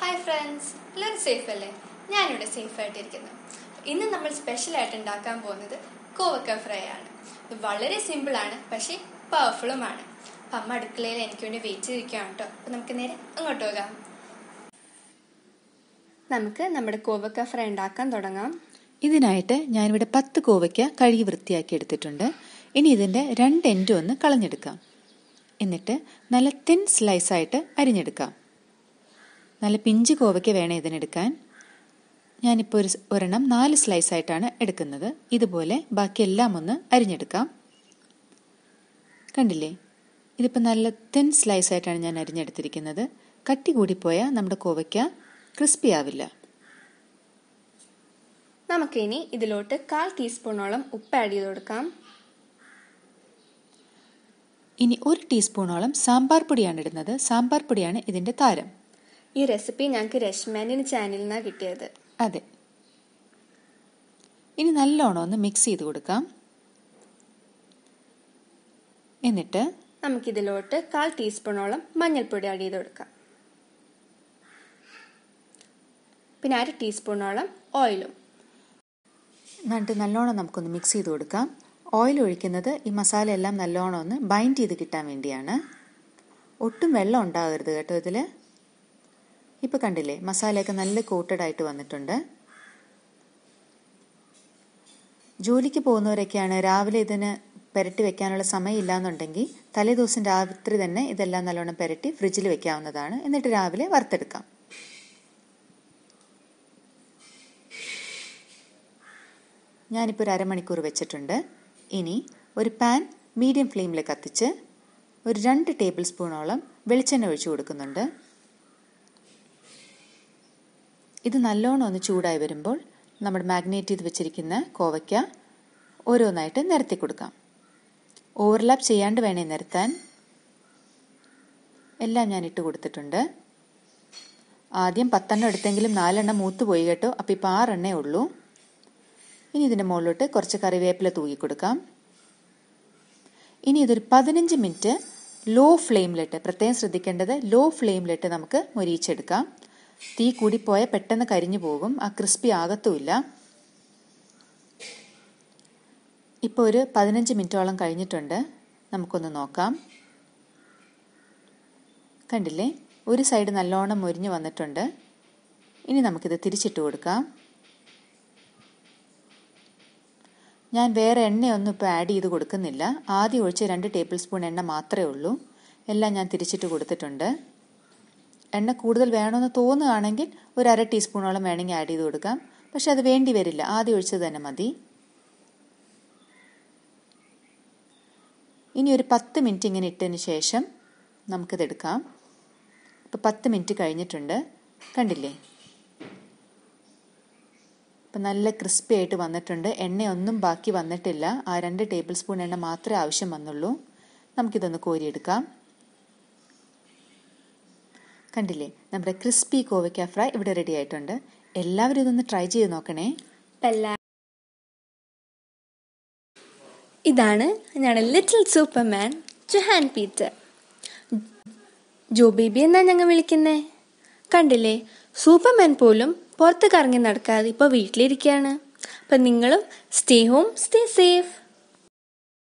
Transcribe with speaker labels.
Speaker 1: hi friends എല്ലാവരും safe അല്ലേ ഞാനിവിടെ സേഫ് ആയിട്ടിരിക്കുന്നു ഇന്ന് നമ്മൾ സ്പെഷ്യൽ ആയിട്ട് ഉണ്ടാക്കാൻ പോകുന്നത് കോവക്ക ഫ്രൈ ആണ് ഇത് വളരെ സിമ്പിൾ ആണ് പക്ഷേ പവർഫുള്ളുമാണ് അപ്പം അമ്മ അടുക്കളയിൽ എനിക്ക് വേണ്ടി വെയിറ്റ് ചെയ്തിരിക്കുകയാണ് കേട്ടോ അപ്പം നമുക്ക് നേരെ അങ്ങോട്ട് പോകാം നമുക്ക് നമ്മുടെ കോവക്ക ഫ്രൈ ഉണ്ടാക്കാൻ തുടങ്ങാം
Speaker 2: ഇതിനായിട്ട് ഞാനിവിടെ പത്ത് കോവയ്ക്ക കഴുകി വൃത്തിയാക്കി എടുത്തിട്ടുണ്ട് ഇനി ഇതിൻ്റെ രണ്ട് എൻഡും ഒന്ന് കളഞ്ഞെടുക്കാം എന്നിട്ട് നല്ല തിൻ സ്ലൈസായിട്ട് അരിഞ്ഞെടുക്കാം നല്ല പിഞ്ച് കോവയ്ക്ക വേണം ഇതിനെടുക്കാൻ ഞാനിപ്പോൾ ഒരു ഒരെണ്ണം നാല് സ്ലൈസായിട്ടാണ് എടുക്കുന്നത് ഇതുപോലെ ബാക്കിയെല്ലാം ഒന്ന് അരിഞ്ഞെടുക്കാം കണ്ടില്ലേ ഇതിപ്പോൾ നല്ല തിൻ സ്ലൈസായിട്ടാണ് ഞാൻ അരിഞ്ഞെടുത്തിരിക്കുന്നത് കട്ടി കൂടിപ്പോയാൽ നമ്മുടെ കോവയ്ക്ക ക്രിസ്പി ആവില്ല
Speaker 1: നമുക്കിനി ഇതിലോട്ട് കാൽ ടീസ്പൂണോളം ഉപ്പ് ആഡ് ചെയ്ത് കൊടുക്കാം
Speaker 2: ഇനി ഒരു ടീസ്പൂണോളം സാമ്പാർ പൊടിയാണ് ഇടുന്നത് സാമ്പാർ പൊടിയാണ് ഇതിൻ്റെ താരം
Speaker 1: ഈ റെസിപ്പി ഞങ്ങൾക്ക് രശ്മാൻ്റെ ചാനലിൽ നിന്നാണ് കിട്ടിയത്
Speaker 2: അതെ ഇനി നല്ലോണം ഒന്ന് മിക്സ് ചെയ്ത് കൊടുക്കാം എന്നിട്ട്
Speaker 1: നമുക്കിതിലോട്ട് കാൽ ടീസ്പൂണോളം മഞ്ഞൾപ്പൊടി ആഡ് ചെയ്ത് കൊടുക്കാം പിന്നെ അര ടീസ്പൂണോളം ഓയിലും
Speaker 2: എന്നിട്ട് നല്ലോണം നമുക്കൊന്ന് മിക്സ് ചെയ്ത് കൊടുക്കാം ഓയിൽ ഒഴിക്കുന്നത് ഈ മസാല എല്ലാം നല്ലോണം ഒന്ന് ബൈൻഡ് ചെയ്ത് കിട്ടാൻ വേണ്ടിയാണ് ഒട്ടും വെള്ളം ഉണ്ടാകരുത് കേട്ടോ ഇതിൽ ഇപ്പോൾ കണ്ടില്ലേ മസാലയൊക്കെ നല്ല കോട്ടഡ് ആയിട്ട് വന്നിട്ടുണ്ട് ജോലിക്ക് പോകുന്നവരൊക്കെയാണ് രാവിലെ ഇതിന് പെരട്ടി വെക്കാനുള്ള സമയമില്ല എന്നുണ്ടെങ്കിൽ തലേദിവസം രാത്രി തന്നെ ഇതെല്ലാം നല്ലോണം പെരട്ടി ഫ്രിഡ്ജിൽ വെക്കാവുന്നതാണ് എന്നിട്ട് രാവിലെ വറുത്തെടുക്കാം ഞാനിപ്പോൾ ഒരു അരമണിക്കൂർ വെച്ചിട്ടുണ്ട് ഇനി ഒരു പാൻ മീഡിയം ഫ്ലെയിമിൽ കത്തിച്ച് ഒരു രണ്ട് ടേബിൾ സ്പൂണോളം വെളിച്ചെണ്ണ ഒഴിച്ചു കൊടുക്കുന്നുണ്ട് ഇത് നല്ലോണം ഒന്ന് ചൂടായി വരുമ്പോൾ നമ്മൾ മാഗ്നേറ്റ് ചെയ്ത് വെച്ചിരിക്കുന്ന കോവയ്ക്ക ഓരോന്നായിട്ട് നിരത്തി കൊടുക്കാം ഓവർലാപ്പ് ചെയ്യാണ്ട് വേണേ നിരത്താൻ എല്ലാം ഞാൻ ഇട്ട് കൊടുത്തിട്ടുണ്ട് ആദ്യം പത്തെണ്ണം എടുത്തെങ്കിലും നാലെണ്ണം മൂത്ത് പോയി കേട്ടോ അപ്പോൾ ഇപ്പോൾ ആറെണ്ണേ ഉള്ളൂ ഇനി ഇതിൻ്റെ മുകളിലോട്ട് കുറച്ച് കറിവേപ്പില തൂക്കി കൊടുക്കാം ഇനി ഇതൊരു പതിനഞ്ച് മിനിറ്റ് ലോ ഫ്ലെയിമിലിട്ട് പ്രത്യേകം ശ്രദ്ധിക്കേണ്ടത് ലോ ഫ്ലെയിമിലിട്ട് നമുക്ക് മൊരിയിച്ചെടുക്കാം തീ കൂടിപ്പോയാൽ പെട്ടെന്ന് കരിഞ്ഞു പോകും ആ ക്രിസ്പി ആകത്തുമില്ല ഇപ്പോൾ ഒരു പതിനഞ്ച് മിനിറ്റോളം കഴിഞ്ഞിട്ടുണ്ട് നമുക്കൊന്ന് നോക്കാം കണ്ടില്ലേ ഒരു സൈഡ് നല്ലോണം മൊരിഞ്ഞ് വന്നിട്ടുണ്ട് ഇനി നമുക്കിത് തിരിച്ചിട്ട് കൊടുക്കാം ഞാൻ വേറെ എണ്ണയൊന്നും ഇപ്പോൾ ആഡ് ചെയ്ത് കൊടുക്കുന്നില്ല ആദ്യം ഒഴിച്ച് രണ്ട് ടേബിൾ സ്പൂൺ എണ്ണ മാത്രമേ ഉള്ളൂ എല്ലാം ഞാൻ തിരിച്ചിട്ട് കൊടുത്തിട്ടുണ്ട് എണ്ണ കൂടുതൽ വേണമെന്ന് തോന്നുകയാണെങ്കിൽ ഒരു അര ടീസ്പൂണോളം വേണമെങ്കിൽ ആഡ് ചെയ്ത് കൊടുക്കാം പക്ഷെ അത് വേണ്ടി വരില്ല ആദ്യം ഒഴിച്ചത് തന്നെ മതി ഇനി ഒരു പത്ത് മിനിറ്റ് ഇങ്ങനെ ഇട്ടതിന് ശേഷം നമുക്കിതെടുക്കാം ഇപ്പോൾ പത്ത് മിനിറ്റ് കഴിഞ്ഞിട്ടുണ്ട് കണ്ടില്ലേ ഇപ്പം നല്ല ക്രിസ്പി ആയിട്ട് വന്നിട്ടുണ്ട് എണ്ണയൊന്നും ബാക്കി വന്നിട്ടില്ല ആ രണ്ട് ടേബിൾ സ്പൂൺ എണ്ണ മാത്രമേ ആവശ്യം വന്നുള്ളൂ നമുക്കിതൊന്ന് കോരിയെടുക്കാം കണ്ടില്ലേ നമ്മുടെ ക്രിസ്പി കോവയ്ക്ക ഫ്രൈ ഇവിടെ റെഡി ആയിട്ടുണ്ട് എല്ലാവരും ഇതൊന്ന് ട്രൈ ചെയ്ത് നോക്കണേ
Speaker 1: ഇതാണ് ഞങ്ങളുടെ little superman Johan Peter Jo baby എന്നാ ഞങ്ങൾ വിളിക്കുന്നേ കണ്ടില്ലേ സൂപ്പർമാൻ പോലും പുറത്ത് കറങ്ങി നടക്കാതെ ഇപ്പോൾ വീട്ടിലിരിക്കുകയാണ് അപ്പം നിങ്ങളും സ്റ്റേ ഹോം സ്റ്റേ സേഫ്